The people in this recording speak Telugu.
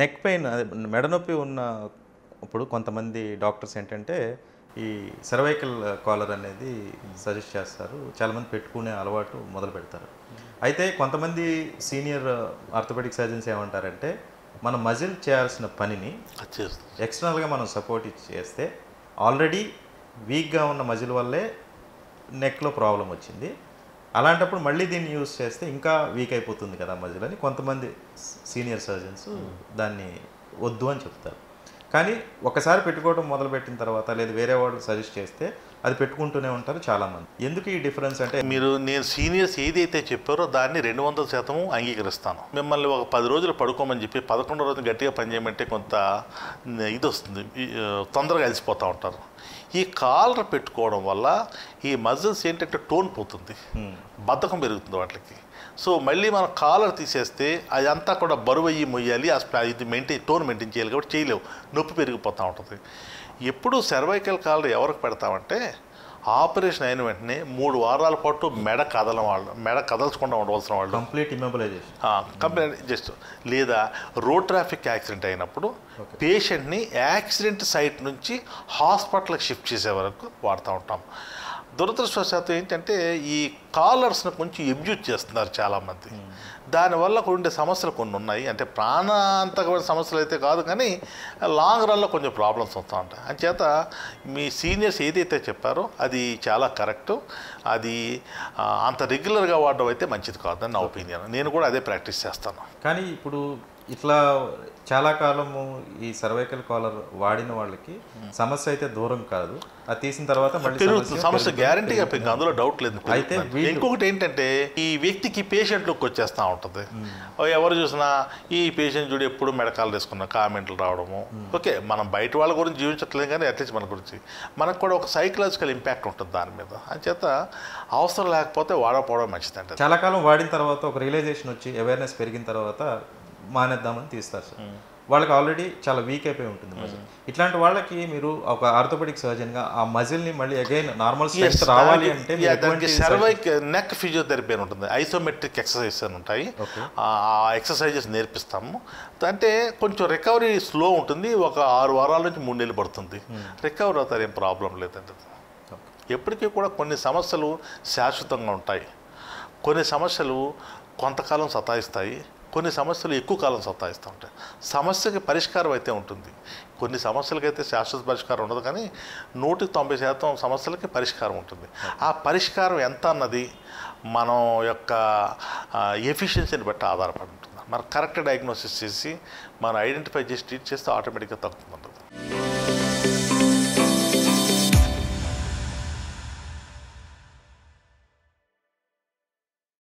నెక్ పెయిన్ అదే మెడ నొప్పి ఉన్న ఇప్పుడు కొంతమంది డాక్టర్స్ ఏంటంటే ఈ సర్వైకల్ కాలర్ అనేది సజెస్ట్ చేస్తారు చాలామంది పెట్టుకునే అలవాటు మొదలు పెడతారు అయితే కొంతమంది సీనియర్ ఆర్థోపెడిక్ సర్జన్స్ ఏమంటారంటే మన మజిల్ చేయాల్సిన పనిని అది చేస్తుంది ఎక్స్టర్నల్గా మనం సపోర్ట్ ఇచ్చి చేస్తే ఆల్రెడీ వీక్గా ఉన్న మజిల్ వల్లే నెక్లో ప్రాబ్లం వచ్చింది అలాంటప్పుడు మళ్ళీ దీన్ని యూస్ చేస్తే ఇంకా వీక్ అయిపోతుంది కదా మజిల్ అని కొంతమంది సీనియర్ సర్జన్స్ దాన్ని వద్దు అని చెప్తారు కానీ ఒకసారి పెట్టుకోవడం మొదలుపెట్టిన తర్వాత లేదా వేరే వాళ్ళు సజెస్ట్ చేస్తే అది పెట్టుకుంటూనే ఉంటారు చాలామంది ఎందుకు ఈ డిఫరెన్స్ అంటే మీరు నేను సీనియర్స్ ఏదైతే చెప్పారో దాన్ని రెండు వందల శాతం అంగీకరిస్తాను మిమ్మల్ని ఒక పది రోజులు పడుకోమని చెప్పి పదకొండో రోజు గట్టిగా పనిచేయమంటే కొంత ఇది వస్తుంది ఈ, ఆ, తొందరగా అలసిపోతూ ఉంటారు ఈ కాలర్ పెట్టుకోవడం వల్ల ఈ మజిల్స్ ఏంటంటే టోన్ పోతుంది బద్ధకం పెరుగుతుంది వాటికి సో మళ్ళీ మనం కాలర్ తీసేస్తే అదంతా కూడా బరువు అయ్యి మొయ్యాలి ఆ స్పా- ఇది మెయింటైన్ టోన్ మెయింటైన్ చేయాలి కాబట్టి చేయలేవు నొప్పి పెరిగిపోతూ ఉంటుంది ఎప్పుడు సర్వైకల్ కాలర్ ఎవరికి పెడతామంటే ఆపరేషన్ అయిన వెంటనే మూడు వారాల పాటు మెడ కదలం వాళ్ళు మెడ కదల్చకుండా ఉండవలసిన వాళ్ళు కంప్లీట్ ఇమ్మొబిలైజేషన్ కంప్లైంట్ జస్ట్ లేదా రోడ్ ట్రాఫిక్ యాక్సిడెంట్ అయినప్పుడు పేషెంట్ని యాక్సిడెంట్ సైట్ నుంచి హాస్పిటల్కి షిఫ్ట్ చేసే వరకు వాడుతూ ఉంటాం దురదృష్టవశాత్తు ఏంటంటే ఈ కాలర్స్ని కొంచెం ఎబ్యూజ్ చేస్తున్నారు చాలామంది దానివల్ల ఉండే సమస్యలు కొన్ని ఉన్నాయి అంటే ప్రాణాంతకమైన సమస్యలు అయితే కాదు కానీ లాంగ్ రన్లో కొంచెం ప్రాబ్లమ్స్ వస్తూ ఉంటాయి అంచేత మీ సీనియర్స్ ఏదైతే చెప్పారో అది చాలా కరెక్టు అది ఆ, అంత రెగ్యులర్గా వాడడం అయితే మంచిది కాదని నా ఒపీనియన్ నేను కూడా అదే ప్రాక్టీస్ చేస్తాను కానీ ఇప్పుడు ఇట్లా చాలా కాలము ఈ సర్వైకల్ కాలర్ వాడిన వాళ్ళకి సమస్య అయితే దూరం కాదు అది తీసిన తర్వాత మళ్ళీ పెరుగుతుంది సమస్య పెరుగుతుంది, గ్యారంటీగా పెరుగుతుంది. పెరుగుతుంది అందులో డౌట్ లేదు అయితే పెరుగుతుంది. వీళ్ళు- ఇంకొకటి ఏంటంటే ఈ వ్యక్తికి పేషెంట్ లుక్ వచ్చేస్తూ ఉంటుంది ఓ ఎవరు చూసినా ఈ పేషెంట్ చూడు ఎప్పుడు మెడకాలు వేసుకున్న కామెంట్లు రావడము ఓకే మనం బయట వాళ్ళ గురించి జీవించట్లేదు కానీ అట్లీస్ట్ మన గురించి మనకు కూడా ఒక సైకలాజికల్ ఇంపాక్ట్ ఉంటుంది దాని మీద అంచేత అవసరం లేకపోతే వాడకపోవడం మంచిదండి చాలా కాలం వాడిన తర్వాత ఒక రియలైజేషన్ వచ్చి అవేర్నెస్ పెరిగిన తర్వాత మానేద్దామని తీస్తారు సార్ వాళ్ళకి ఆల్రెడీ చాలా వీక్ అయిపోయి ఉంటుంది మజిల్ ఇట్లాంటి వాళ్ళకి మీరు ఒక ఆర్థోపెడిక్ సర్జన్ గా ఆ మజిల్ ని మళ్ళీ అగైన్ నార్మల్ స్ట్రెంత్ రావాలి అంటే మీరు ఎటువంటి సర్వైక్ నెక్ ఫిజియోథెరపీ అని ఉంటుంది ఐసోమెట్రిక్ ఎక్సర్సైజెస్ అని ఉంటాయి Okay. ఆ ఎక్సర్సైజెస్ నేర్పిస్తాము అంటే కొంచెం రికవరీ స్లో ఉంటుంది ఒక ఆరు వారాల నుంచి మూడు నెలలు పడుతుంది రికవర్ అవుతారు ఏం ప్రాబ్లం లేదండి ఎప్పటికీ కూడా కొన్ని సమస్యలు శాశ్వతంగా ఉంటాయి కొన్ని సమస్యలు కొంతకాలం సతాయిస్తాయి కొన్ని సమస్యలు ఎక్కువ కాలం సతాయిస్తూ ఉంటాయి సమస్యకి పరిష్కారం అయితే ఉంటుంది కొన్ని సమస్యలకైతే శాశ్వత పరిష్కారం ఉండదు కానీ నూటికి తొంభై శాతం సమస్యలకి పరిష్కారం ఉంటుంది ఆ పరిష్కారం ఎంత అన్నది మనం యొక్క ఎఫిషియన్సీని బట్టి ఆధారపడి ఉంటుంది మనం కరెక్ట్ డయాగ్నోసిస్ చేసి మనం ఐడెంటిఫై చేసి ట్రీట్ చేస్తే ఆటోమేటిక్గా తగ్గుతుంది